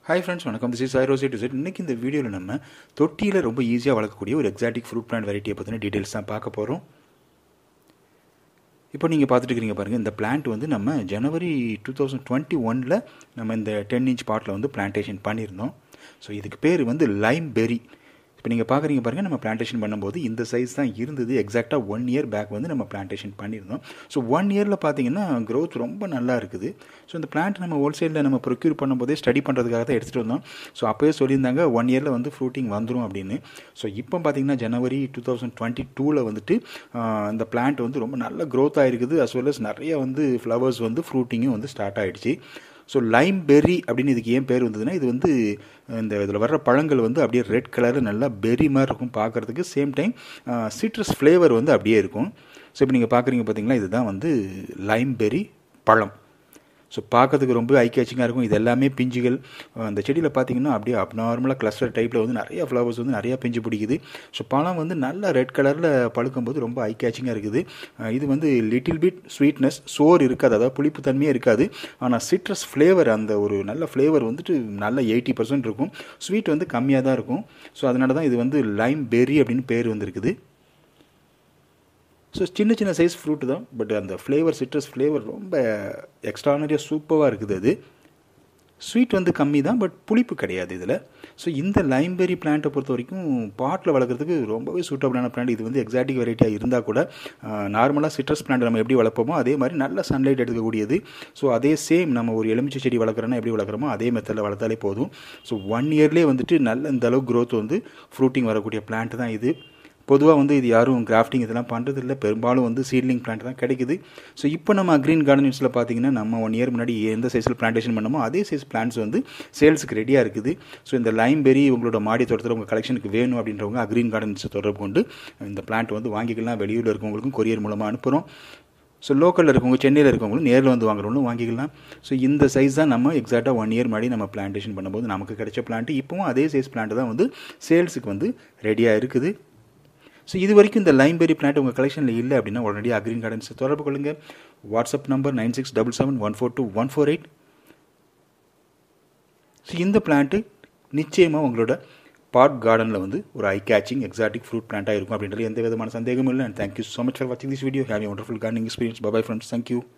hi friends வணக்கம் this is ஐரோசி டு செட் இன்றைக்கி இந்த வீடியோவில் நம்ம தொட்டியில் ரொம்ப ஈஸியாக வளர்க்கக்கூடிய ஒரு எக்ஸாட்டிக் ஃப்ரூட் பிளான்ட் வெரைட்டியை பற்றின டீட்டெயில்ஸ் தான் பார்க்க போகிறோம் இப்போ நீங்கள் பார்த்துட்டு இருக்கிறீங்க பாருங்கள் இந்த பிளான்ட் வந்து நம்ம ஜனவரி டூ தௌசண்ட் டுவெண்ட்டி ஒனில் நம்ம இந்த டென் இன்ச் பாட்டில் வந்து பிளான்டேஷன் பண்ணியிருந்தோம் ஸோ இதுக்கு பேர் வந்து லைம் பெரி இப்போ நீங்கள் பார்க்குறீங்க பாருங்கள் நம்ம பிளான்டேஷன் பண்ணும்போது இந்த சைஸ் தான் இருந்தது எக்ஸாக்டாக ஒன் இயர் பேக் வந்து நம்ம பிளான்டேஷன் பண்ணியிருந்தோம் ஸோ ஒன் இயரில் பார்த்தீங்கன்னா க்ரோத் ரொம்ப நல்லா இருக்குது ஸோ இந்த பிளான்ட் நம்ம ஹோல்சேலில் நம்ம ப்ரொக்யூர் பண்ணும்போதே ஸ்டடி பண்ணுறதுக்காக தான் எடுத்துகிட்டு வந்தோம் ஸோ அப்போயே சொல்லியிருந்தாங்க ஒன் இயரில் வந்து ஃப்ரூட்டிங் வந்துடும் அப்படின்னு ஸோ இப்போ பார்த்தீங்கன்னா ஜனவரி டூ தௌசண்ட் டுவெண்ட்டி டூவில் வந்துட்டு இந்த பிளான்ட் வந்து ரொம்ப நல்ல க்ரோத் ஆகிருக்குது அஸ் வெல் அஸ் நிறைய வந்து ஃப்ளவர்ஸ் வந்து ஃப்ரூட்டிங்கும் வந்து ஸ்டார்ட் ஆகிடுச்சு ஸோ லைம் பெர்ரி அப்படின்னு இதுக்கு ஏன் பேர் வந்ததுன்னா இது வந்து இந்த இதில் வர்ற பழங்கள் வந்து அப்படியே ரெட் கலரில் நல்லா பெர்ரி மாதிரி இருக்கும் பார்க்குறதுக்கு சேம் டைம் சிட்ரஸ் ஃப்ளேவர் வந்து அப்படியே இருக்கும் ஸோ இப்போ நீங்கள் பார்க்குறீங்க பார்த்தீங்களா இதுதான் வந்து லைம் பெர்ரி பழம் ஸோ பார்க்கறதுக்கு ரொம்ப ஐ கேச்சிங்காக இருக்கும் இது எல்லாமே பிஞ்சுகள் அந்த செடியில் பார்த்தீங்கன்னா அப்படியே அப்நார்மலாக கிளஸ்டர் டைப்பில் வந்து நிறைய ஃப்ளவர்ஸ் வந்து நிறையா பிஞ்சு பிடிக்குது ஸோ பழம் வந்து நல்ல ரெட் கலரில் பழுக்கும்போது ரொம்ப ஐ கேச்சிங்காக இருக்குது இது வந்து லிட்டில் பிட் ஸ்வீட்னஸ் சோர் இருக்காது அதாவது புளிப்பு தன்மையே இருக்காது ஆனால் சிட்ரஸ் ஃப்ளேவர் அந்த ஒரு நல்ல ஃப்ளேவர் வந்துட்டு நல்ல எயிட்டி பர்சன்ட் இருக்கும் ஸ்வீட் வந்து கம்மியாக தான் இருக்கும் ஸோ அதனால தான் இது வந்து லைம் பெர்ரி அப்படின்னு பேர் வந்திருக்குது ஸோ சின்ன சின்ன சைஸ் ஃப்ரூட் தான் பட் அந்த ஃப்ளேவர் சிட்ரஸ் ஃப்ளேவர் ரொம்ப எக்ஸ்ட்ரானரியாக சூப்பராக இருக்குது அது ஸ்வீட் வந்து கம்மி தான் பட் புளிப்பு கிடையாது இதில் ஸோ இந்த லைம்பெரி பிளான்ட்டை பொறுத்த வரைக்கும் பாட்டில் வளர்க்குறதுக்கு ரொம்பவே சூட்டபிளான பிளான்ட் இது வந்து எக்ஸாட்டிக் வெரைட்டியாக இருந்தால் கூட நார்மலாக சிட்ரஸ் பிளான்ட் நம்ம எப்படி வளர்ப்போமோ அதே மாதிரி நல்ல சன்லைட் எடுக்கக்கூடியது ஸோ அதே சேம் நம்ம ஒரு எலுமிச்சை செடி வளர்க்குறோன்னா எப்படி வளர்க்குறோமோ அதே மெத்தடில் வளர்த்தாலே போதும் ஸோ ஒன் இயர்லேயே வந்துட்டு நல்ல இந்த அளவு க்ரோத் வந்து ஃப்ரூட்டிங் வரக்கூடிய பிளான்ட் தான் இது பொதுவாக வந்து இது யாரும் கிராஃப்டிங் இதெல்லாம் பண்ணுறது இல்லை பெரும்பாலும் வந்து சீட்லிங் பிளான்ட் தான் கிடைக்குது ஸோ இப்போ நம்ம க்ரீன் கார்டன்ஸில் பார்த்தீங்கன்னா நம்ம ஒன் இயர் முன்னாடி எந்த சைஸில் பிளான்டேஷன் பண்ணமோ அதே சைஸ் பிளான்ட்ஸ் வந்து சேல்ஸுக்கு ரெடியாக இருக்குது ஸோ இந்த லைம் பெரி உங்களோட மாடி தோட்டத்தில் உங்கள் கலெக்ஷனுக்கு வேணும் அப்படின்றவங்க அக்ரீன் கார்டன்ஸை தொடர்பு கொண்டு இந்த பிளான்ட் வந்து வாங்கிக்கலாம் வெளியூரில் இருக்கவங்களுக்கும் கொரியர் மூலமாக அனுப்புகிறோம் ஸோ லோக்கலில் இருக்கவங்க சென்னையில் இருக்கவங்களும் நேரில் வந்து வாங்குறவங்களும் வாங்கிக்கலாம் ஸோ இந்த சைஸ் தான் நம்ம எக்ஸாக்டாக ஒன் இயர் முன்னாடி நம்ம பிளான்டேஷன் பண்ணும்போது நமக்கு கிடைச்ச பிளான்ட்டு இப்போவும் அதே சைஸ் பிளான்ட் தான் வந்து சேல்ஸுக்கு வந்து ரெடியாக இருக்குது ஸோ இது வரைக்கும் இந்த லைம்பெரி பிளான்ட் உங்கள் கலெக்ஷனில் இல்லை அப்படின்னா உடனடியாக அக்ரீன் கார்டன்ஸை தொடர்பு கொள்ளுங்கள் WhatsApp number nine six double seven one four two one four eight so இந்த பிளான்ட்டு நிச்சயமாக உங்களோட பார்க் கார்டனில் வந்து ஒரு ஐ கேச்சிங் எக்ஸாட்டிக் ஃப்ரூட் பிளான்ட்டாக இருக்கும் அப்படின்றது எந்த விதமான சந்தேகமும் இல்லை and thank you so much for வாட்சிங் this video have wonderful gardening experience bye bye friends thank you